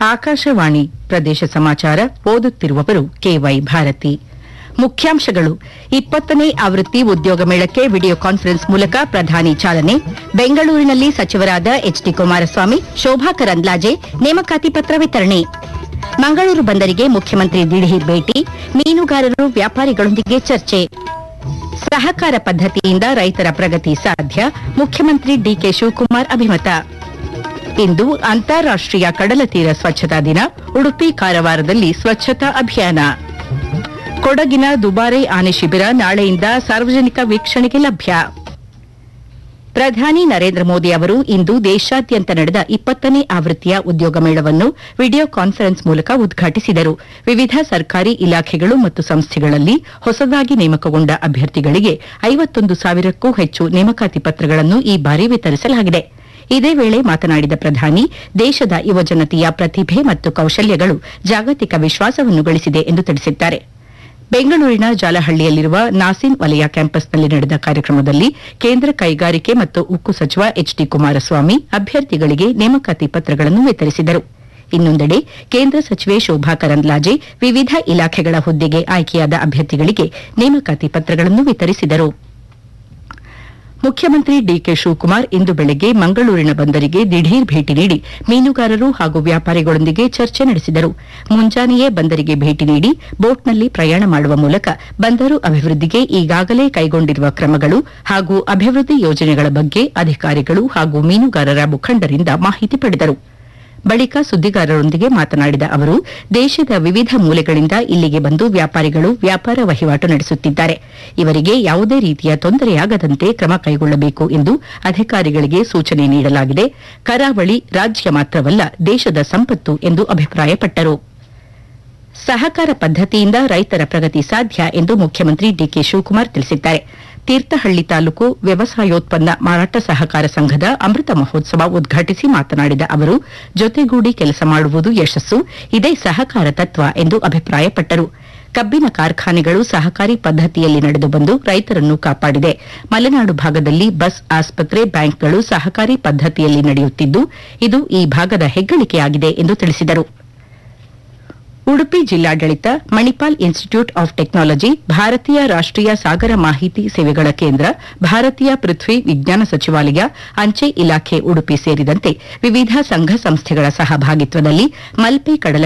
ಆಕಾಶವಾಣಿ ಪ್ರದೇಶ ಸಮಾಚಾರ ಓದುತ್ತಿರುವವರು ಕೆವೈ ಭಾರತಿ ಮುಖ್ಯಾಂಶಗಳು ಇಪ್ಪತ್ತನೇ ಆವೃತ್ತಿ ಉದ್ಯೋಗ ಮೇಳಕ್ಕೆ ವಿಡಿಯೋ ಕಾನ್ಫರೆನ್ಸ್ ಮೂಲಕ ಪ್ರಧಾನಿ ಚಾಲನೆ ಬೆಂಗಳೂರಿನಲ್ಲಿ ಸಚಿವರಾದ ಎಚ್ಡಿ ಕುಮಾರಸ್ವಾಮಿ ಶೋಭಾ ಕರಂದ್ಲಾಜೆ ನೇಮಕಾತಿ ಪತ್ರ ವಿತರಣೆ ಮಂಗಳೂರು ಬಂದರಿಗೆ ಮುಖ್ಯಮಂತ್ರಿ ದಿಢೀರ್ ಭೇಟಿ ಮೀನುಗಾರರು ವ್ಯಾಪಾರಿಗಳೊಂದಿಗೆ ಚರ್ಚೆ ಸಹಕಾರ ಪದ್ದತಿಯಿಂದ ರೈತರ ಪ್ರಗತಿ ಸಾಧ್ಯ ಮುಖ್ಯಮಂತ್ರಿ ಡಿಕೆ ಶಿವಕುಮಾರ್ ಅಭಿಮತ ಇಂದು ಅಂತಾರಾಷ್ಟೀಯ ಕಡಲ ತೀರ ಸ್ವಚ್ಛತಾ ದಿನ ಉಡುಪಿ ಕಾರವಾರದಲ್ಲಿ ಸ್ವಚ್ಛತಾ ಅಭಿಯಾನ ಕೊಡಗಿನ ದುಬಾರೆ ಆನೆ ಶಿಬಿರ ನಾಳೆಯಿಂದ ಸಾರ್ವಜನಿಕ ವೀಕ್ಷಣೆಗೆ ಲಭ್ಯ ಪ್ರಧಾನಿ ನರೇಂದ್ರ ಮೋದಿ ಅವರು ಇಂದು ದೇಶಾದ್ಯಂತ ನಡೆದ ಇಪ್ಪತ್ತನೇ ಆವೃತ್ತಿಯ ಉದ್ಯೋಗ ಮೇಳವನ್ನು ವಿಡಿಯೋ ಕಾನ್ಫರೆನ್ಸ್ ಮೂಲಕ ಉದ್ಘಾಟಿಸಿದರು ವಿವಿಧ ಸರ್ಕಾರಿ ಇಲಾಖೆಗಳು ಮತ್ತು ಸಂಸ್ಥೆಗಳಲ್ಲಿ ಹೊಸದಾಗಿ ನೇಮಕಗೊಂಡ ಅಭ್ಯರ್ಥಿಗಳಿಗೆ ಐವತ್ತೊಂದು ಸಾವಿರಕ್ಕೂ ಹೆಚ್ಚು ನೇಮಕಾತಿ ಪತ್ರಗಳನ್ನು ಈ ಬಾರಿ ವಿತರಿಸಲಾಗಿದೆ ಇದೇ ವೇಳೆ ಮಾತನಾಡಿದ ಪ್ರಧಾನಿ ದೇಶದ ಯುವಜನತೆಯ ಪ್ರತಿಭೆ ಮತ್ತು ಕೌಶಲ್ಯಗಳು ಜಾಗತಿಕ ವಿಶ್ವಾಸವನ್ನು ಗಳಿಸಿದೆ ಎಂದು ತಿಳಿಸಿದ್ದಾರೆ ಬೆಂಗಳೂರಿನ ಜಾಲಹಳ್ಳಿಯಲ್ಲಿರುವ ನಾಸಿನ್ ವಲಯ ಕ್ಯಾಂಪಸ್ನಲ್ಲಿ ನಡೆದ ಕಾರ್ಯಕ್ರಮದಲ್ಲಿ ಕೇಂದ್ರ ಕೈಗಾರಿಕೆ ಮತ್ತು ಉಕ್ಕು ಸಚಿವ ಎಚ್ ಡಿ ಕುಮಾರಸ್ವಾಮಿ ಅಭ್ಯರ್ಥಿಗಳಿಗೆ ನೇಮಕಾತಿ ಪತ್ರಗಳನ್ನು ವಿತರಿಸಿದರು ಇನ್ನೊಂದೆಡೆ ಕೇಂದ್ರ ಸಚಿವೆ ಶೋಭಾ ಕರಂದ್ಲಾಜೆ ವಿವಿಧ ಇಲಾಖೆಗಳ ಹುದ್ದೆಗೆ ಆಯ್ಕೆಯಾದ ಅಭ್ಯರ್ಥಿಗಳಿಗೆ ನೇಮಕಾತಿ ಪತ್ರಗಳನ್ನು ವಿತರಿಸಿದರು ಮುಖ್ಯಮಂತ್ರಿ ಡಿಕೆ ಶಿವಕುಮಾರ್ ಇಂದು ಬೆಳಗ್ಗೆ ಮಂಗಳೂರಿನ ಬಂದರಿಗೆ ದಿಢೀರ್ ಭೇಟಿ ನೀಡಿ ಮೀನುಗಾರರು ಹಾಗೂ ವ್ಯಾಪಾರಿಗಳೊಂದಿಗೆ ಚರ್ಚೆ ನಡೆಸಿದರು ಮುಂಜಾನೆಯೇ ಬಂದರಿಗೆ ಭೇಟಿ ನೀಡಿ ಬೋಟ್ನಲ್ಲಿ ಪ್ರಯಾಣ ಮಾಡುವ ಮೂಲಕ ಬಂದರು ಅಭಿವೃದ್ಧಿಗೆ ಈಗಾಗಲೇ ಕೈಗೊಂಡಿರುವ ಕ್ರಮಗಳು ಹಾಗೂ ಅಭಿವೃದ್ಧಿ ಯೋಜನೆಗಳ ಬಗ್ಗೆ ಅಧಿಕಾರಿಗಳು ಹಾಗೂ ಮೀನುಗಾರರ ಮುಖಂಡರಿಂದ ಮಾಹಿತಿ ಪಡೆದರು ಬಳಿಕ ಸುದ್ದಿಗಾರರೊಂದಿಗೆ ಮಾತನಾಡಿದ ಅವರು ದೇಶದ ವಿವಿಧ ಮೂಲೆಗಳಿಂದ ಇಲ್ಲಿಗೆ ಬಂದು ವ್ಯಾಪಾರಿಗಳು ವ್ಯಾಪಾರ ವಹಿವಾಟು ನಡೆಸುತ್ತಿದ್ದಾರೆ ಇವರಿಗೆ ಯಾವುದೇ ರೀತಿಯ ತೊಂದರೆಯಾಗದಂತೆ ಕ್ರಮ ಕೈಗೊಳ್ಳಬೇಕು ಎಂದು ಅಧಿಕಾರಿಗಳಿಗೆ ಸೂಚನೆ ನೀಡಲಾಗಿದೆ ಕರಾವಳಿ ರಾಜ್ಯ ಮಾತ್ರವಲ್ಲ ದೇಶದ ಸಂಪತ್ತು ಎಂದು ಅಭಿಪ್ರಾಯಪಟ್ಟರು ಸಹಕಾರ ಪದ್ದತಿಯಿಂದ ರೈತರ ಪ್ರಗತಿ ಸಾಧ್ಯ ಎಂದು ಮುಖ್ಯಮಂತ್ರಿ ಡಿಕೆ ಶಿವಕುಮಾರ್ ತಿಳಿಸಿದ್ದಾರೆ ತೀರ್ಥಹಳ್ಳಿ ತಾಲೂಕು ವ್ಯವಸಾಯೋತ್ಪನ್ನ ಮಾರಾಟ ಸಹಕಾರ ಸಂಘದ ಅಮೃತ ಮಹೋತ್ಸವ ಉದ್ಘಾಟಿಸಿ ಮಾತನಾಡಿದ ಅವರು ಜೊತೆಗೂಡಿ ಕೆಲಸ ಮಾಡುವುದು ಯಶಸ್ಸು ಇದೇ ಸಹಕಾರ ತತ್ವ ಎಂದು ಅಭಿಪ್ರಾಯಪಟ್ಟರು ಕಬ್ಬಿನ ಕಾರ್ಖಾನೆಗಳು ಸಹಕಾರಿ ಪದ್ದತಿಯಲ್ಲಿ ನಡೆದು ಬಂದು ರೈತರನ್ನು ಕಾಪಾಡಿದೆ ಮಲೆನಾಡು ಭಾಗದಲ್ಲಿ ಬಸ್ ಆಸ್ಪತ್ರೆ ಬ್ಯಾಂಕ್ಗಳು ಸಹಕಾರಿ ಪದ್ದತಿಯಲ್ಲಿ ನಡೆಯುತ್ತಿದ್ದು ಇದು ಈ ಭಾಗದ ಹೆಗ್ಗಳಿಕೆಯಾಗಿದೆ ಎಂದು ತಿಳಿಸಿದರು ಉಡುಪಿ ಜಿಲ್ಲಾಡಳಿತ ಮಣಿಪಾಲ್ ಇನ್ಸ್ಟಿಟ್ಯೂಟ್ ಆಫ್ ಟೆಕ್ನಾಲಜಿ ಭಾರತೀಯ ರಾಷ್ಟೀಯ ಸಾಗರ ಮಾಹಿತಿ ಸೇವೆಗಳ ಕೇಂದ್ರ ಭಾರತೀಯ ಪೃಥ್ವಿ ವಿಜ್ಞಾನ ಸಚಿವಾಲಯ ಅಂಚೆ ಇಲಾಖೆ ಉಡುಪಿ ಸೇರಿದಂತೆ ವಿವಿಧ ಸಂಘ ಸಂಸ್ಥೆಗಳ ಸಹಭಾಗಿತ್ವದಲ್ಲಿ ಮಲ್ಪೆ ಕಡಲ